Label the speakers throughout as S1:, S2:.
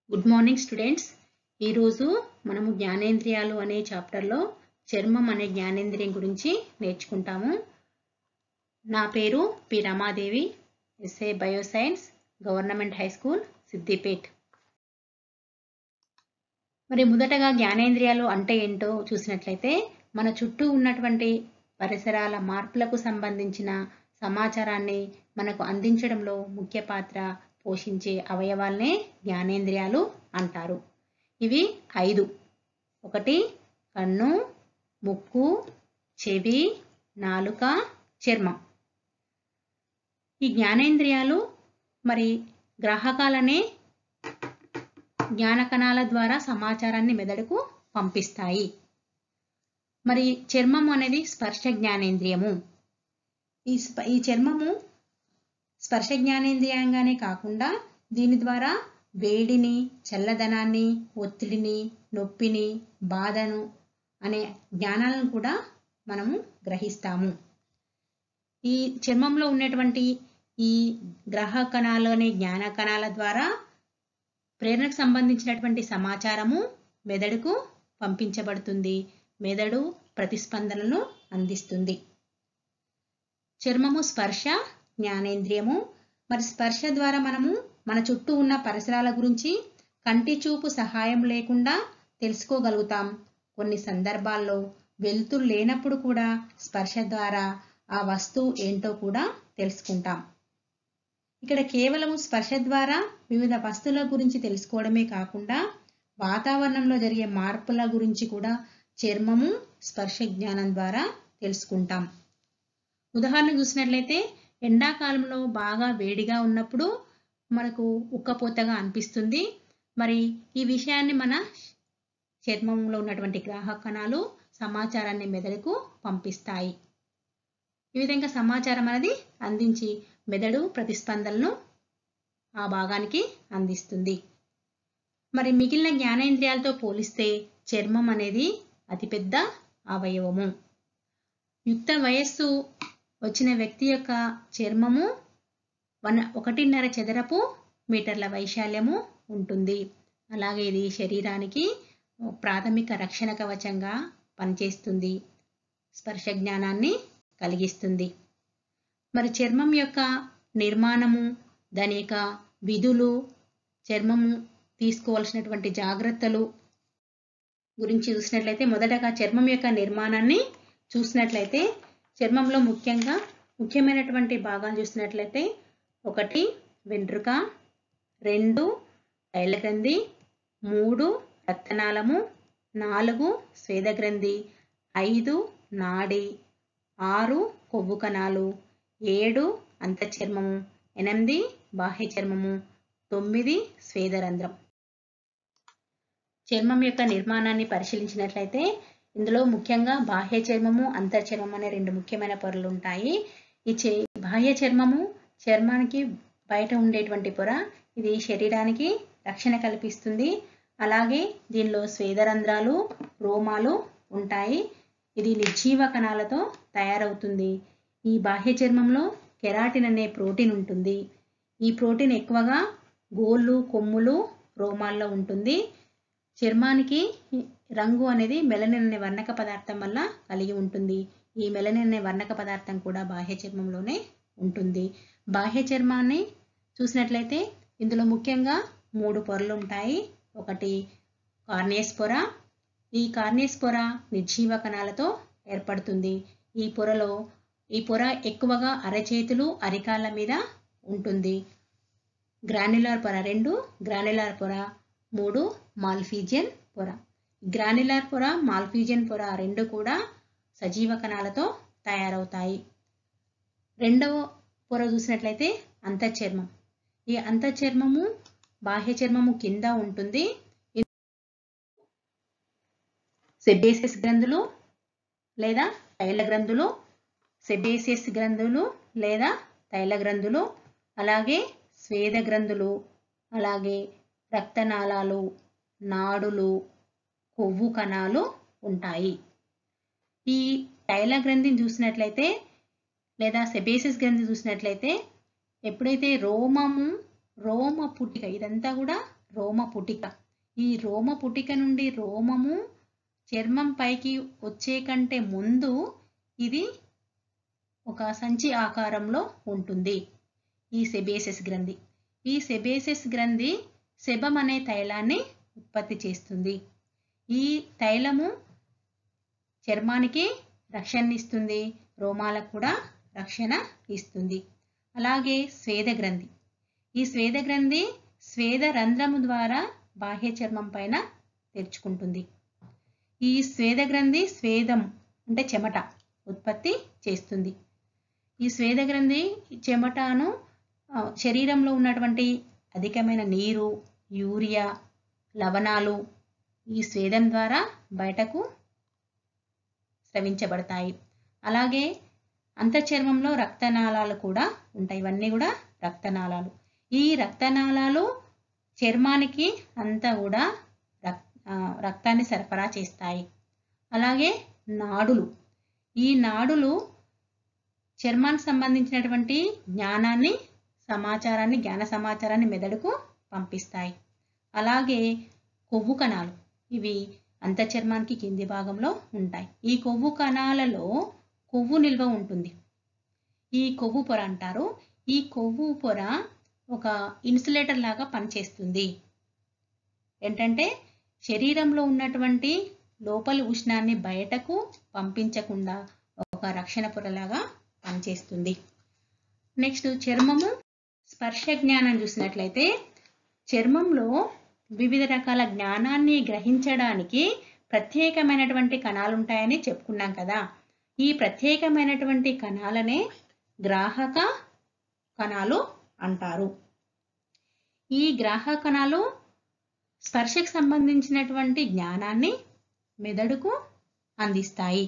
S1: good morning students ఈరోజు మనము జ్ఞానేంద్రియాలు అనే చాప్టర్లో చర్మం అనే జ్ఞానేంద్రియం గురించి నేర్చుకుంటాము నా పేరు P Ramadevi SA bioscience government high school Siddipet మరి మొదటగా జ్ఞానేంద్రియాలు అంటే ఏంటో చూసినట్లయితే మన చుట్టూ ఉన్నటువంటి పరిసరాల మార్పులకు సంబంధించిన సమాచారాన్ని మనకు అందించడంలో ముఖ్య పాత్ర పోషించే అవయవాల్నే జ్ఞానేంద్రియాలు అంటారు ఇవి ఐదు ఒకటి కన్ను ముక్కు చెవి నాలుక చర్మం ఈ జ్ఞానేంద్రియాలు మరి గ్రాహకాలనే జ్ఞానకణాల ద్వారా సమాచారాన్ని మెదడుకు పంపిస్తాయి మరి చర్మం అనేది స్పర్శ జ్ఞానేంద్రియము ఈ స్ప ఈ చర్మము స్పర్శ జ్ఞానేంద్రియంగానే కాకుండా దీని ద్వారా వేడిని చల్లదనాన్ని ఒత్తిడిని నొప్పిని బాధను అనే జ్ఞానాలను కూడా మనము గ్రహిస్తాము ఈ చర్మంలో ఉన్నటువంటి ఈ గ్రహ కణాలు అనే జ్ఞాన కణాల ద్వారా ప్రేరణకు సంబంధించినటువంటి సమాచారము మెదడుకు పంపించబడుతుంది మెదడు ప్రతిస్పందనను అందిస్తుంది చర్మము స్పర్శ జ్ఞానేంద్రియము మరి స్పర్శ ద్వారా మనము మన చుట్టూ ఉన్న పరిసరాల గురించి కంటి చూపు సహాయం లేకుండా తెలుసుకోగలుగుతాం కొన్ని సందర్భాల్లో వెలుతురు లేనప్పుడు కూడా స్పర్శ ద్వారా ఆ వస్తువు ఏంటో కూడా తెలుసుకుంటాం ఇక్కడ కేవలం స్పర్శ ద్వారా వివిధ వస్తువుల గురించి తెలుసుకోవడమే కాకుండా వాతావరణంలో జరిగే మార్పుల గురించి కూడా చర్మము స్పర్శ జ్ఞానం ద్వారా తెలుసుకుంటాం ఉదాహరణ చూసినట్లయితే ఎండాకాలంలో బాగా వేడిగా ఉన్నప్పుడు మనకు ఉక్కపోతగా అనిపిస్తుంది మరి ఈ విషయాన్ని మన చర్మంలో ఉన్నటువంటి గ్రాహ కణాలు సమాచారాన్ని మెదడుకు పంపిస్తాయి ఈ విధంగా సమాచారం అనేది అందించి మెదడు ప్రతిస్పందనను ఆ భాగానికి అందిస్తుంది మరి మిగిలిన జ్ఞానేంద్రియాలతో పోలిస్తే చర్మం అనేది అతిపెద్ద అవయవము యుక్త వయస్సు వచ్చిన వ్యక్తి యొక్క చర్మము వన్ ఒకటిన్నర చదరపు మీటర్ల వైశాల్యము ఉంటుంది అలాగే ఇది శరీరానికి ప్రాథమిక రక్షణ కవచంగా పనిచేస్తుంది స్పర్శ జ్ఞానాన్ని కలిగిస్తుంది మరి చర్మం యొక్క నిర్మాణము దాని యొక్క విధులు చర్మము తీసుకోవాల్సినటువంటి జాగ్రత్తలు గురించి చూసినట్లయితే మొదటగా చర్మం యొక్క నిర్మాణాన్ని చూసినట్లయితే చర్మంలో ముఖ్యంగా ముఖ్యమైనటువంటి భాగాలు చూసినట్లయితే ఒకటి వెంట్రుక రెండు తైలగ్రంథి మూడు రక్తనాళము నాలుగు స్వేదగ్రంథి ఐదు నాడి ఆరు కొవ్వు కణాలు ఏడు అంతఃచర్మము ఎనిమిది బాహ్య చర్మము తొమ్మిది స్వేదరంధ్రం చర్మం యొక్క నిర్మాణాన్ని పరిశీలించినట్లయితే ఇందులో ముఖ్యంగా బాహ్య చర్మము అంతర్చర్మం అనే రెండు ముఖ్యమైన పొరలు ఉంటాయి ఈ చే బాహ్య చర్మము చర్మానికి బయట ఉండేటువంటి పొర ఇది శరీరానికి రక్షణ కల్పిస్తుంది అలాగే దీనిలో స్వేదరంధ్రాలు రోమాలు ఉంటాయి ఇది నిర్జీవ కణాలతో తయారవుతుంది ఈ బాహ్య చర్మంలో కెరాటిన్ అనే ప్రోటీన్ ఉంటుంది ఈ ప్రోటీన్ ఎక్కువగా గోళ్ళు కొమ్ములు రోమాల్లో ఉంటుంది చర్మానికి రంగు అనేది మెలనిన్ అనే వర్ణక పదార్థం వల్ల కలిగి ఉంటుంది ఈ మెలనిన్ అనే వర్ణక పదార్థం కూడా బాహ్య చర్మంలోనే ఉంటుంది బాహ్య చర్మాన్ని చూసినట్లయితే ఇందులో ముఖ్యంగా మూడు పొరలు ఉంటాయి ఒకటి కార్నియస్ పొర ఈ కార్నియస్ పొర నిర్జీవ కణాలతో ఏర్పడుతుంది ఈ పొరలో ఈ పొర ఎక్కువగా అరచేతులు అరికాళ్ళ మీద ఉంటుంది గ్రాన్యులార్ పొర రెండు గ్రాన్యులార్ పొర మూడు మాల్ఫీజియన్ పొర గ్రాన్యులార్ పొర మాల్ఫీజియన్ పొర రెండు కూడా సజీవ కణాలతో తయారవుతాయి రెండవ పొర చూసినట్లయితే అంతఃచర్మం ఈ అంతఃచర్మము బాహ్య చర్మము కింద ఉంటుంది సెబేసియస్ గ్రంథులు లేదా తైల గ్రంథులు సెబేసియస్ గ్రంథులు లేదా తైల గ్రంథులు అలాగే స్వేద గ్రంథులు అలాగే రక్తనాళాలు నాడులు కొవ్వు కణాలు ఉంటాయి ఈ తైల గ్రంథిని చూసినట్లయితే లేదా సెబేసిస్ గ్రంథి చూసినట్లయితే ఎప్పుడైతే రోమము రోమ పుట్టిక ఇదంతా కూడా రోమ పుటిక ఈ రోమ పుటిక నుండి రోమము చర్మం పైకి వచ్చే కంటే ముందు ఇది ఒక సంచి ఆకారంలో ఉంటుంది ఈ సెబేసెస్ గ్రంథి ఈ సెబేసెస్ గ్రంథి సెబం అనే తైలాన్ని ఉత్పత్తి చేస్తుంది ఈ తైలము చర్మానికి రక్షణ ఇస్తుంది రోమాలకు కూడా రక్షణ ఇస్తుంది అలాగే స్వేద గ్రంథి ఈ స్వేద గ్రంథి స్వేద రంధ్రము ద్వారా బాహ్య చర్మం పైన తెరుచుకుంటుంది ఈ స్వేద గ్రంథి స్వేదం అంటే చెమట ఉత్పత్తి చేస్తుంది ఈ స్వేద గ్రంథి చెమటను ఆ, శరీరంలో ఉన్నటువంటి అధికమైన నీరు యూరియా లవణాలు ఈ స్వేదం ద్వారా బయటకు స్రవించబడతాయి అలాగే అంతఃచర్మంలో రక్తనాళాలు కూడా ఉంటాయి ఇవన్నీ కూడా రక్తనాళాలు ఈ రక్తనాళాలు చర్మానికి అంతా కూడా రక్ ఆ, రక్తాన్ని సరఫరా చేస్తాయి అలాగే నాడులు ఈ నాడులు చర్మానికి సంబంధించినటువంటి జ్ఞానాన్ని సమాచారాన్ని జ్ఞాన సమాచారాన్ని మెదడుకు పంపిస్తాయి అలాగే కొవ్వు కణాలు ఇవి అంతఃచర్మానికి కింది భాగంలో ఉంటాయి ఈ కొవ్వు కణాలలో కొవ్వు నిల్వ ఉంటుంది ఈ కొవ్వు పొర అంటారు ఈ కొవ్వు పొర ఒక ఇన్సులేటర్ లాగా పనిచేస్తుంది ఏంటంటే శరీరంలో ఉన్నటువంటి లోపలి ఉష్ణాన్ని బయటకు పంపించకుండా ఒక రక్షణ పొరలాగా పనిచేస్తుంది నెక్స్ట్ చర్మము స్పర్శ జ్ఞానం చూసినట్లయితే చర్మంలో వివిధ రకాల జ్ఞానాన్ని గ్రహించడానికి ప్రత్యేకమైనటువంటి కణాలు ఉంటాయని చెప్పుకున్నాం కదా ఈ ప్రత్యేకమైనటువంటి కణాలనే గ్రాహక కణాలు అంటారు ఈ గ్రాహక కణాలు స్పర్శకు సంబంధించినటువంటి జ్ఞానాన్ని మెదడుకు అందిస్తాయి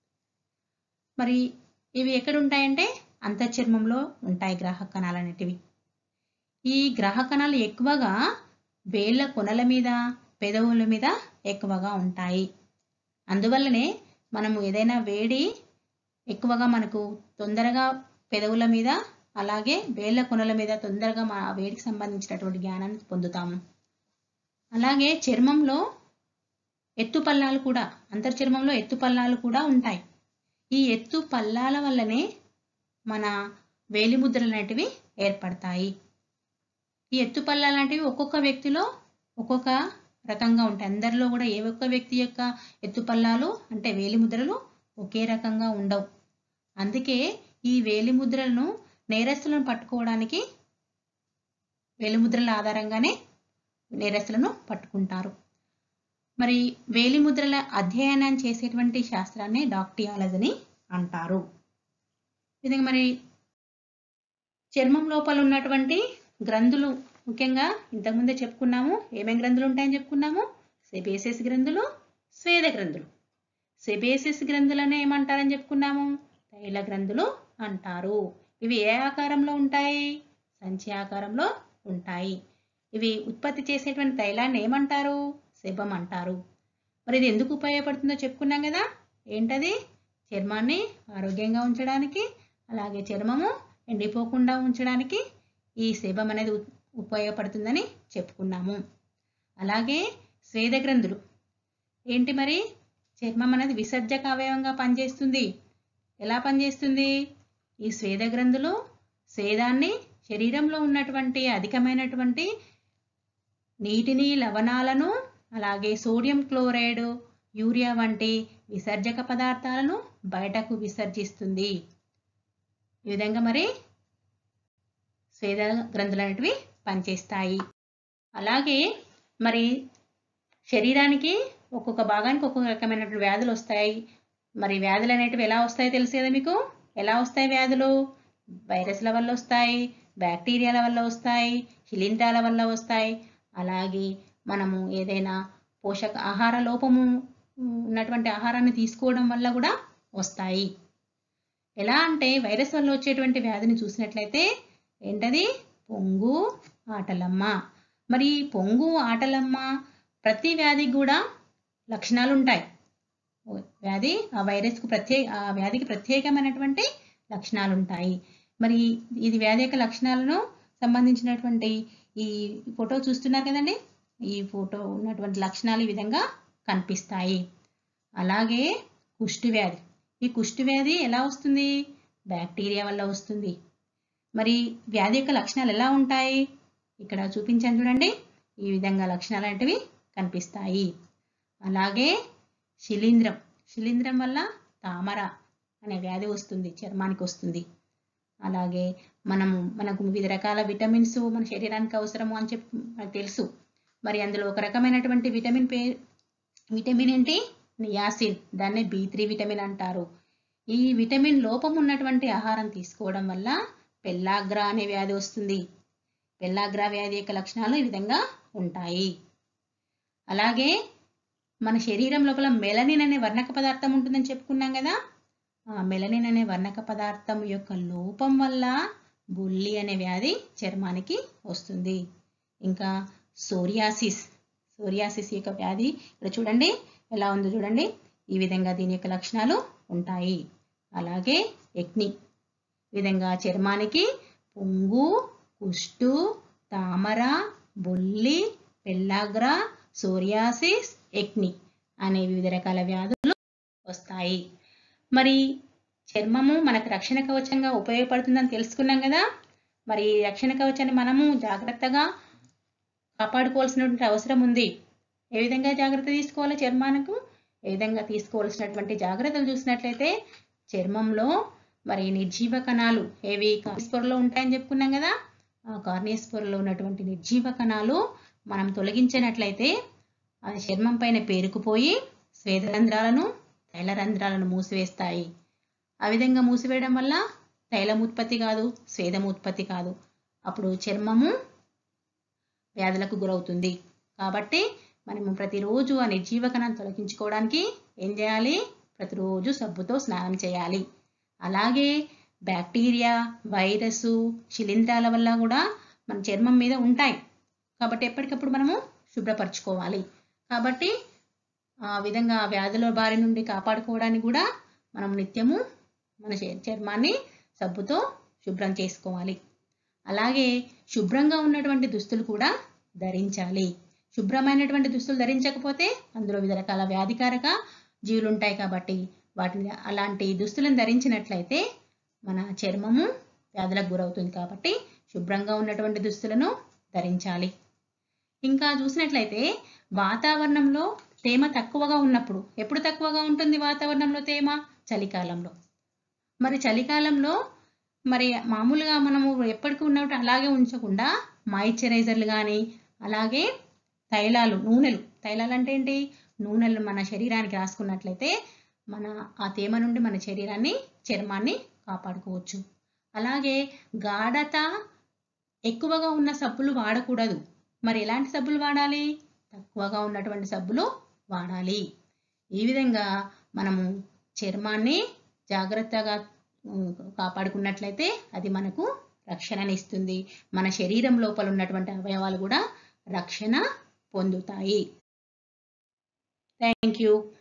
S1: మరి ఇవి ఎక్కడ ఉంటాయంటే అంతఃచర్మంలో ఉంటాయి గ్రాహక కణాలు అనేటివి ఈ గ్రాహక కణాలు ఎక్కువగా వేళ్ళ కొనల మీద పెదవుల మీద ఎక్కువగా ఉంటాయి అందువల్లనే మనము ఏదైనా వేడి ఎక్కువగా మనకు తొందరగా పెదవుల మీద అలాగే వేళ్ళ కొనల మీద తొందరగా మా వేడికి సంబంధించినటువంటి జ్ఞానాన్ని పొందుతాము అలాగే చర్మంలో ఎత్తు పల్లాలు కూడా అంతర్చర్మంలో ఎత్తు పల్లాలు కూడా ఉంటాయి ఈ ఎత్తు పల్లాల వల్లనే మన వేలిముద్రలు అనేటివి ఏర్పడతాయి ఈ ఎత్తు పల్లాలు లాంటివి ఒక్కొక్క వ్యక్తిలో ఒక్కొక్క రకంగా ఉంటాయి అందరిలో కూడా ఏ ఒక్క వ్యక్తి యొక్క ఎత్తు పల్లాలు అంటే వేలిముద్రలు ఒకే రకంగా ఉండవు అందుకే ఈ వేలిముద్రలను నేరస్తులను పట్టుకోవడానికి వేలిముద్రల ఆధారంగానే నేరస్తులను పట్టుకుంటారు మరి వేలిముద్రల అధ్యయనం చేసేటువంటి శాస్త్రాన్ని డాక్టియాలజీని అంటారు ఈ విధంగా మరి చర్మం లోపల ఉన్నటువంటి గ్రంథులు ముఖ్యంగా ఇంతకుముందే చెప్పుకున్నాము ఏమేం గ్రంథులు ఉంటాయని చెప్పుకున్నాము సెబేసిస్ గ్రంథులు స్వేద గ్రంథులు సెబేసిస్ గ్రంథులనే ఏమంటారని చెప్పుకున్నాము తైల గ్రంథులు అంటారు ఇవి ఏ ఆకారంలో ఉంటాయి సంచి ఆకారంలో ఉంటాయి ఇవి ఉత్పత్తి చేసేటువంటి తైలాన్ని ఏమంటారు సెబం అంటారు మరి ఇది ఎందుకు ఉపయోగపడుతుందో చెప్పుకున్నాం కదా ఏంటది చర్మాన్ని ఆరోగ్యంగా ఉంచడానికి అలాగే చర్మము ఎండిపోకుండా ఉంచడానికి ఈ సేబం అనేది ఉ- ఉపయోగపడుతుందని చెప్పుకున్నాము అలాగే స్వేద గ్రంథులు ఏంటి మరి చర్మం అనేది విసర్జక అవయవంగా పనిచేస్తుంది ఎలా పనిచేస్తుంది ఈ స్వేద గ్రంథులు స్వేదాన్ని శరీరంలో ఉన్నటువంటి అధికమైనటువంటి నీటిని లవణాలను అలాగే సోడియం క్లోరైడ్ యూరియా వంటి విసర్జక పదార్థాలను బయటకు విసర్జిస్తుంది ఈ విధంగా మరి స్వేద గ్రంథులు అనేటివి పనిచేస్తాయి అలాగే మరి శరీరానికి ఒక్కొక్క భాగానికి ఒక్కొక్క రకమైనటువంటి వ్యాధులు వస్తాయి మరి వ్యాధులు అనేటివి ఎలా వస్తాయో తెలుసు కదా మీకు ఎలా వస్తాయి వ్యాధులు వైరస్ల వల్ల వస్తాయి బ్యాక్టీరియాల వల్ల వస్తాయి శిలీంధ్రాల వల్ల వస్తాయి అలాగే మనము ఏదైనా పోషక ఆహార లోపము ఉన్నటువంటి ఆహారాన్ని తీసుకోవడం వల్ల కూడా వస్తాయి ఎలా అంటే వైరస్ వల్ల వచ్చేటువంటి వ్యాధిని చూసినట్లయితే ఏంటది పొంగు ఆటలమ్మ మరి ఈ పొంగు ఆటలమ్మ ప్రతి వ్యాధికి కూడా లక్షణాలు ఉంటాయి ఓ వ్యాధి ఆ వైరస్కు ప్రత్యేక ఆ వ్యాధికి ప్రత్యేకమైనటువంటి లక్షణాలు ఉంటాయి మరి ఇది వ్యాధి యొక్క లక్షణాలను సంబంధించినటువంటి ఈ ఫోటో చూస్తున్నారు కదండి ఈ ఫోటో ఉన్నటువంటి లక్షణాలు ఈ విధంగా కనిపిస్తాయి అలాగే కుష్టి వ్యాధి ఈ కుష్టి వ్యాధి ఎలా వస్తుంది బ్యాక్టీరియా వల్ల వస్తుంది మరి వ్యాధి యొక్క లక్షణాలు ఎలా ఉంటాయి ఇక్కడ చూపించాను చూడండి ఈ విధంగా లక్షణాలు అనేటివి కనిపిస్తాయి అలాగే శిలీంధ్రం శిలీంధ్రం వల్ల తామర అనే వ్యాధి వస్తుంది చర్మానికి వస్తుంది అలాగే మనము మనకు వివిధ రకాల విటమిన్స్ మన శరీరానికి అవసరము అని చెప్పి మనకు తెలుసు మరి అందులో ఒక రకమైనటువంటి విటమిన్ పే విటమిన్ ఏంటి నియాసిన్ దాన్ని బి త్రీ విటమిన్ అంటారు ఈ విటమిన్ లోపం ఉన్నటువంటి ఆహారం తీసుకోవడం వల్ల పెల్లాగ్రా అనే వ్యాధి వస్తుంది పెల్లాగ్రా వ్యాధి యొక్క లక్షణాలు ఈ విధంగా ఉంటాయి అలాగే మన శరీరం లోపల మెలనిన్ అనే వర్ణక పదార్థం ఉంటుందని చెప్పుకున్నాం కదా ఆ మెలనిన్ అనే వర్ణక పదార్థం యొక్క లోపం వల్ల బుల్లి అనే వ్యాధి చర్మానికి వస్తుంది ఇంకా సోరియాసిస్ సోరియాసిస్ యొక్క వ్యాధి ఇక్కడ చూడండి ఎలా ఉందో చూడండి ఈ విధంగా దీని యొక్క లక్షణాలు ఉంటాయి అలాగే ఎక్ని ఈ విధంగా చర్మానికి పొంగు కుష్టు తామర బొల్లి పెల్లాగ్రా సోరియాసిస్ ఎక్ని అనే వివిధ రకాల వ్యాధులు వస్తాయి మరి చర్మము మనకు రక్షణ కవచంగా ఉపయోగపడుతుందని తెలుసుకున్నాం కదా మరి ఈ రక్షణ కవచాన్ని మనము జాగ్రత్తగా కాపాడుకోవాల్సినటువంటి అవసరం ఉంది ఏ విధంగా జాగ్రత్త తీసుకోవాలి చర్మానికి ఏ విధంగా తీసుకోవాల్సినటువంటి జాగ్రత్తలు చూసినట్లయితే చర్మంలో మరి నిర్జీవ కణాలు ఏవి కార్నిస్పొరలో ఉంటాయని చెప్పుకున్నాం కదా ఆ కార్నిస్పొరలో ఉన్నటువంటి నిర్జీవ కణాలు మనం తొలగించినట్లయితే అది చర్మం పైన పేరుకుపోయి స్వేదరంధ్రాలను తైలరంధ్రాలను మూసివేస్తాయి ఆ విధంగా మూసివేయడం వల్ల తైలం ఉత్పత్తి కాదు స్వేదం ఉత్పత్తి కాదు అప్పుడు చర్మము వ్యాధులకు గురవుతుంది కాబట్టి మనము ప్రతిరోజు ఆ నిర్జీవ కణాన్ని తొలగించుకోవడానికి ఏం చేయాలి ప్రతిరోజు సబ్బుతో స్నానం చేయాలి అలాగే బ్యాక్టీరియా వైరస్ శిలీంధ్రాల వల్ల కూడా మన చర్మం మీద ఉంటాయి కాబట్టి ఎప్పటికప్పుడు మనము శుభ్రపరచుకోవాలి కాబట్టి ఆ విధంగా వ్యాధుల బారి నుండి కాపాడుకోవడానికి కూడా మనం నిత్యము మన చ- చర్మాన్ని సబ్బుతో శుభ్రం చేసుకోవాలి అలాగే శుభ్రంగా ఉన్నటువంటి దుస్తులు కూడా ధరించాలి శుభ్రమైనటువంటి దుస్తులు ధరించకపోతే అందులో వివిధ రకాల వ్యాధికారక జీవులు ఉంటాయి కాబట్టి వాటిని అలాంటి దుస్తులను ధరించినట్లయితే మన చర్మము వ్యాధులకు గురవుతుంది కాబట్టి శుభ్రంగా ఉన్నటువంటి దుస్తులను ధరించాలి ఇంకా చూసినట్లయితే వాతావరణంలో తేమ తక్కువగా ఉన్నప్పుడు ఎప్పుడు తక్కువగా ఉంటుంది వాతావరణంలో తేమ చలికాలంలో మరి చలికాలంలో మరి మామూలుగా మనము ఎప్పటికీ ఉన్నట్టు అలాగే ఉంచకుండా మాయిశ్చరైజర్లు కానీ అలాగే తైలాలు నూనెలు తైలాలు అంటే ఏంటి నూనెలు మన శరీరానికి రాసుకున్నట్లయితే మన ఆ తేమ నుండి మన శరీరాన్ని చర్మాన్ని కాపాడుకోవచ్చు అలాగే గాఢత ఎక్కువగా ఉన్న సబ్బులు వాడకూడదు మరి ఎలాంటి సబ్బులు వాడాలి తక్కువగా ఉన్నటువంటి సబ్బులు వాడాలి ఈ విధంగా మనము చర్మాన్ని జాగ్రత్తగా ఉమ్, కాపాడుకున్నట్లయితే అది మనకు రక్షణనిస్తుంది మన శరీరం లోపల ఉన్నటువంటి అవయవాలు కూడా రక్షణ పొందుతాయి థ్యాంక్ యూ